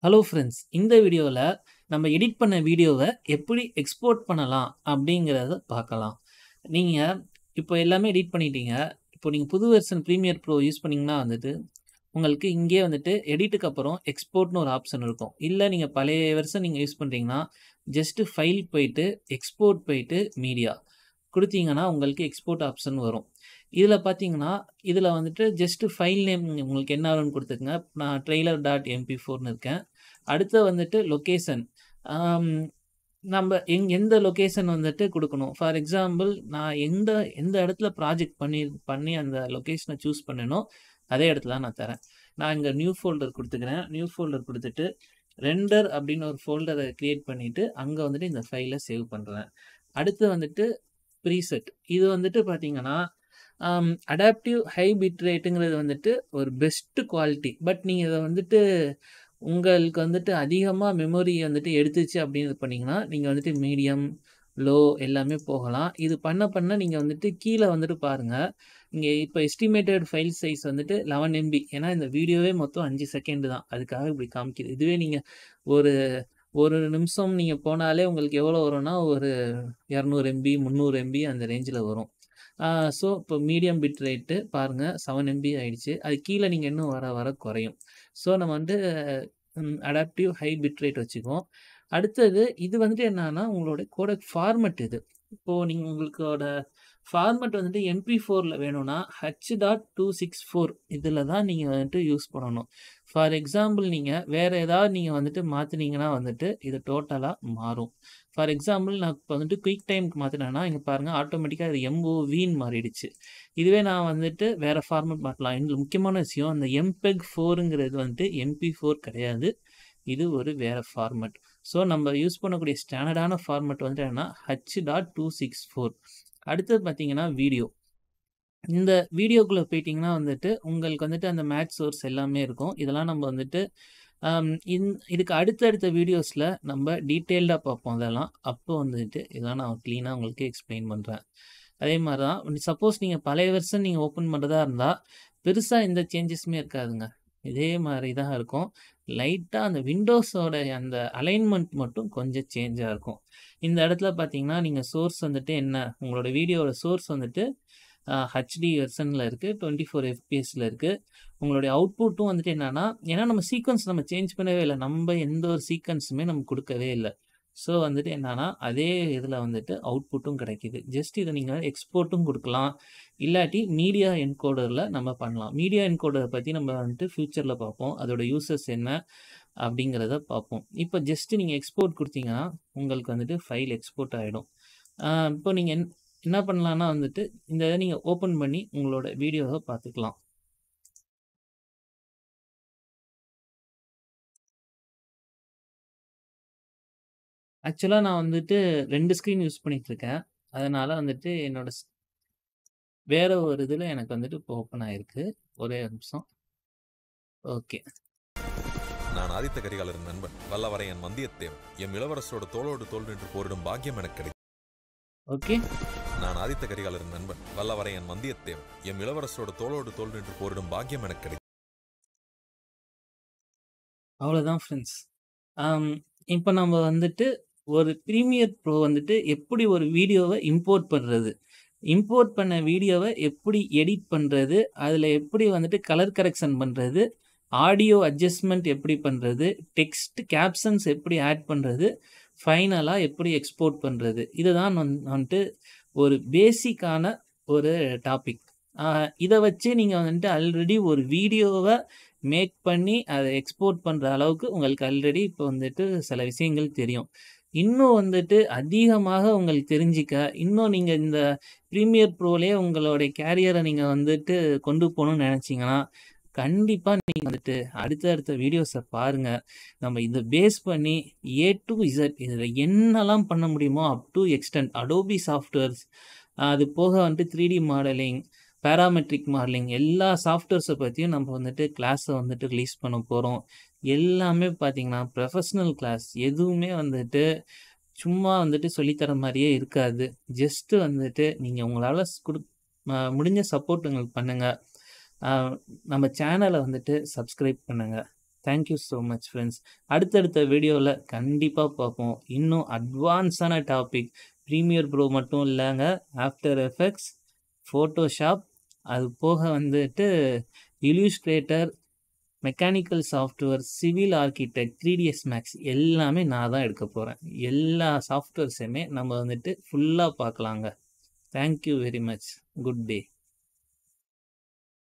Hello friends இந்த வீடியோவில் நம்ம எடிட் பண்ண வீடியோவை எப்படி எக்ஸ்போர்ட் பண்ணலாம் அப்படிங்கிறத பார்க்கலாம் நீங்கள் இப்போ எல்லாமே எடிட் பண்ணிட்டீங்க இப்போ நீங்கள் புது வெர்ஷன் ப்ரீமியர் ப்ரோ யூஸ் பண்ணிங்கன்னா வந்துட்டு உங்களுக்கு இங்கே வந்துட்டு எடிட்டுக்கு அப்புறம் எக்ஸ்போர்ட்னு ஒரு ஆப்ஷன் இருக்கும் இல்லை நீங்கள் பழைய வெர்ஷன் நீங்கள் யூஸ் பண்ணுறீங்கன்னா ஜஸ்ட்டு ஃபைல் போயிட்டு எக்ஸ்போர்ட் போயிட்டு மீடியா கொடுத்தீங்கன்னா உங்களுக்கு எக்ஸ்போர்ட் ஆப்ஷன் வரும் இதில் பார்த்தீங்கன்னா இதில் வந்துட்டு ஜஸ்ட்டு ஃபைல் நேம் உங்களுக்கு என்ன வரும்னு கொடுத்துக்குங்க நான் ட்ரெய்லர் டாட் எம்பி ஃபோர்னு இருக்கேன் அடுத்து வந்துட்டு லொக்கேஷன் நம்ம எங் எந்த லொக்கேஷன் வந்துட்டு கொடுக்கணும் ஃபார் எக்ஸாம்பிள் நான் எந்த எந்த இடத்துல ப்ராஜெக்ட் பண்ணி பண்ணி அந்த லொக்கேஷனை சூஸ் பண்ணனோ அதே இடத்துல நான் தரேன் நான் இங்கே நியூ ஃபோல்டர் கொடுத்துக்கிறேன் நியூ ஃபோல்டர் கொடுத்துட்டு ரெண்டர் அப்படின்னு ஒரு ஃபோல்டரை க்ரியேட் பண்ணிவிட்டு அங்கே வந்துட்டு இந்த ஃபைலை சேவ் பண்ணுறேன் அடுத்து வந்துட்டு ப்ரீசெட் இது வந்துட்டு பார்த்தீங்கன்னா அடாப்டிவ் ஹை பிட் ரேட்டுங்கிறது வந்துட்டு ஒரு பெஸ்ட்டு குவாலிட்டி பட் நீங்கள் இதை வந்துட்டு உங்களுக்கு வந்துட்டு அதிகமாக மெமரி வந்துட்டு எடுத்துச்சு அப்படின்னு இது பண்ணிங்கன்னா நீங்கள் வந்துட்டு மீடியம் லோ எல்லாமே போகலாம் இது பண்ண பண்ண நீங்கள் வந்துட்டு கீழே வந்துட்டு பாருங்கள் இங்கே இப்போ எஸ்டிமேட்டட் ஃபைல் சைஸ் வந்துட்டு லெவன் எம்பி ஏன்னா இந்த வீடியோவே மொத்தம் அஞ்சு செகண்டு தான் அதுக்காக இப்படி காமிக்குது இதுவே நீங்கள் ஒரு ஒரு நிமிஷம் நீங்கள் போனாலே உங்களுக்கு எவ்வளோ வரும்னா ஒரு இரநூறு எம்பி முந்நூறு எம்பி அந்த ரேஞ்சில் வரும் ஸோ இப்போ மீடியம் பிட் ரேட்டு பாருங்கள் செவன் எம்பி ஆகிடுச்சு அது கீழே நீங்கள் இன்னும் வர வர குறையும் ஸோ நம்ம வந்து அடாப்டிவ் ஹை பிட் ரேட் வச்சுக்குவோம் அடுத்தது இது வந்துட்டு என்னன்னா உங்களோட கோடக் ஃபார்மெட் இது இப்போது நீங்கள் உங்களுக்கோட ஃபார்மெட் வந்துட்டு எம்பி ஃபோரில் வேணும்னா H dot two six four இதில் தான் நீங்கள் வந்துட்டு யூஸ் பண்ணணும் ஃபார் எக்ஸாம்பிள் நீங்கள் வேறு ஏதாவது நீங்கள் வந்துட்டு மாற்றினீங்கன்னா வந்துட்டு இது டோட்டலாக மாறும் ஃபார் எக்ஸாம்பிள் நான் இப்போ வந்துட்டு குயிக் டைமுக்கு மாற்றினேன்னா இங்கே பாருங்கள் ஆட்டோமேட்டிக்காக இது எம்ஓவின்னு மாறிடுச்சு இதுவே நான் வந்துட்டு வேறு ஃபார்மெட் மாற்றலாம் இதில் முக்கியமான விஷயம் அந்த எம்பெக் ஃபோருங்கிறது வந்துட்டு எம்பி ஃபோர் கிடையாது இது ஒரு வேறு ஃபார்மெட் ஸோ நம்ம யூஸ் பண்ணக்கூடிய ஸ்டாண்டர்டான ஃபார்மெட் வந்துட்டு என்னன்னா H dot two six four அடுத்தது பார்த்தீங்கன்னா வீடியோ இந்த வீடியோக்குள்ளே போயிட்டிங்கன்னா வந்துட்டு உங்களுக்கு வந்துட்டு அந்த மேட்ச் சோர்ஸ் எல்லாமே இருக்கும் இதெல்லாம் நம்ம வந்துட்டு இந் இதுக்கு அடுத்தடுத்த வீடியோஸில் நம்ம டீட்டெயில்டாக பார்ப்போம் அதெல்லாம் அப்போ வந்துட்டு இதெல்லாம் நான் க்ளீனாக உங்களுக்கு எக்ஸ்பிளைன் பண்ணுறேன் அதே மாதிரி தான் சப்போஸ் நீங்கள் பழைய வருஷம் நீங்கள் ஓப்பன் பண்ணுறதா இருந்தால் பெருசாக எந்த சேஞ்சஸுமே இருக்காதுங்க இதே மாதிரி தான் இருக்கும் லைட்டாக அந்த விண்டோஸோட அந்த அலைன்மெண்ட் மட்டும் கொஞ்சம் சேஞ்சாக இருக்கும் இந்த இடத்துல பார்த்தீங்கன்னா நீங்கள் சோர்ஸ் வந்துட்டு என்ன உங்களோட வீடியோட சோர்ஸ் வந்துட்டு ஹச்டி வெர்ஷனில் இருக்குது டுவெண்ட்டி ஃபோர் எஃபிஎஸில் இருக்குது உங்களுடைய அவுட்புட்டும் வந்துட்டு என்னென்னா ஏன்னா நம்ம சீக்வன்ஸ் நம்ம சேஞ்ச் பண்ணவே இல்லை நம்ம எந்த ஒரு சீக்வன்ஸுமே நம்ம கொடுக்கவே இல்லை ஸோ வந்துட்டு என்னன்னா அதே இதில் வந்துட்டு அவுட்புட்டும் கிடைக்கிது ஜஸ்ட் இதை நீங்கள் எக்ஸ்போர்ட்டும் கொடுக்கலாம் இல்லாட்டி மீடியா என்கோடரில் நம்ம பண்ணலாம் மீடியா என்கோடரை பற்றி நம்ம வந்துட்டு ஃப்யூச்சரில் பார்ப்போம் அதோட யூசஸ் என்ன அப்படிங்கிறத பார்ப்போம் இப்போ ஜஸ்ட்டு நீங்கள் எக்ஸ்போர்ட் கொடுத்தீங்கன்னா உங்களுக்கு வந்துட்டு ஃபைல் எக்ஸ்போர்ட் ஆகிடும் இப்போ நீங்கள் என் என்ன பண்ணலான்னா வந்துட்டு இந்த இதை நீங்கள் ஓப்பன் பண்ணி உங்களோட வீடியோவை பார்த்துக்கலாம் ஆக்சுவலாக நான் வந்துட்டு ரெண்டு ஸ்க்ரீன் யூஸ் பண்ணிகிட்ருக்கேன் அதனால் வந்துட்டு என்னோட வேற ஒரு இதில் எனக்கு வந்துட்டு இப்போ ஓப்பன் ஆகிருக்கு ஒரே நிமிஷம் ஓகே நான் ஆதித்த கரிகாலரின் நண்பன் வல்லவரையன் வந்தியத்தேவன் எம் இளவரசரோட தோளோடு தோல் நின்று போரிடும் பாக்கியம் எனக்கு கிடைக்கும் ஓகே நான் ஆதித்த கரிகாலரின் நண்பன் வல்லவரையன் வந்தியத்தேவன் எம் இளவரசரோட தோளோடு தோல் நின்று போரிடும் பாக்கியம் எனக்கு கிடைக்கும் அவ்வளோதான் ஃப்ரெண்ட்ஸ் இப்போ நம்ம வந்துட்டு ஒரு ப்ரீமியர் ப்ரோ வந்துட்டு எப்படி ஒரு வீடியோவை இம்போர்ட் பண்ணுறது இம்போர்ட் பண்ண வீடியோவை எப்படி எடிட் பண்ணுறது அதில் எப்படி வந்துட்டு கலர் கரெக்ஷன் பண்ணுறது ஆடியோ அட்ஜஸ்ட்மெண்ட் எப்படி பண்ணுறது டெக்ஸ்ட் கேப்ஷன்ஸ் எப்படி ஆட் பண்ணுறது ஃபைனலாக எப்படி எக்ஸ்போர்ட் பண்ணுறது இதுதான் வந்துட்டு ஒரு பேசிக்கான ஒரு டாபிக் இதை வச்சு நீங்கள் வந்துட்டு ஆல்ரெடி ஒரு வீடியோவை மேக் பண்ணி அதை எக்ஸ்போர்ட் பண்ணுற அளவுக்கு உங்களுக்கு ஆல்ரெடி இப்போ வந்துட்டு சில விஷயங்கள் தெரியும் இன்னும் வந்துட்டு அதிகமாக உங்களுக்கு தெரிஞ்சிக்க இன்னும் நீங்கள் இந்த ப்ரீமியர் ப்ரோலேயே உங்களுடைய கேரியரை நீங்கள் வந்துட்டு கொண்டு போகணும்னு நினச்சிங்கன்னா கண்டிப்பாக நீங்கள் வந்துட்டு அடுத்த அடுத்த வீடியோஸை பாருங்கள் நம்ம இதை பேஸ் பண்ணி ஏ டு இசட் இதில் என்னெல்லாம் பண்ண முடியுமோ up to extent Adobe softwares அது போக வந்துட்டு three D modelling parametric modelling எல்லா சாஃப்ட்வேர்ஸை பற்றியும் நம்ம வந்துட்டு கிளாஸை வந்துட்டு ரிலீஸ் பண்ண போகிறோம் எல்லாமே பார்த்திங்கன்னா ப்ரொஃபஷ்னல் கிளாஸ் எதுவுமே வந்துட்டு சும்மா வந்துட்டு சொல்லித்தர மாதிரியே இருக்காது ஜஸ்ட்டு வந்துட்டு நீங்கள் உங்களால் கொடு முடிஞ்ச சப்போர்ட் எங்களுக்கு பண்ணுங்கள் நம்ம சேனலை வந்துட்டு சப்ஸ்கிரைப் பண்ணுங்கள் thank you so much friends. அடுத்தடுத்த வீடியோல கண்டிப்பா பார்ப்போம். இன்னும் அட்வான்ஸான டாபிக் ப்ரீமியர் ப்ரோ மட்டும் இல்லங்க. ஆஃப்டர் எஃபெக்ட்ஸ், ஃபோட்டோஷாப் அது போக வந்துட்டு Illustrator, mechanical software, civil architect, 3ds Max எல்லாமே நான் தான் எடுக்க போறேன். எல்லா சாஃப்ட்வேர்ஸுமே நம்ம வந்துட்டு ஃபுல்லா பார்க்கலாங்க. Thank you very much. Good day.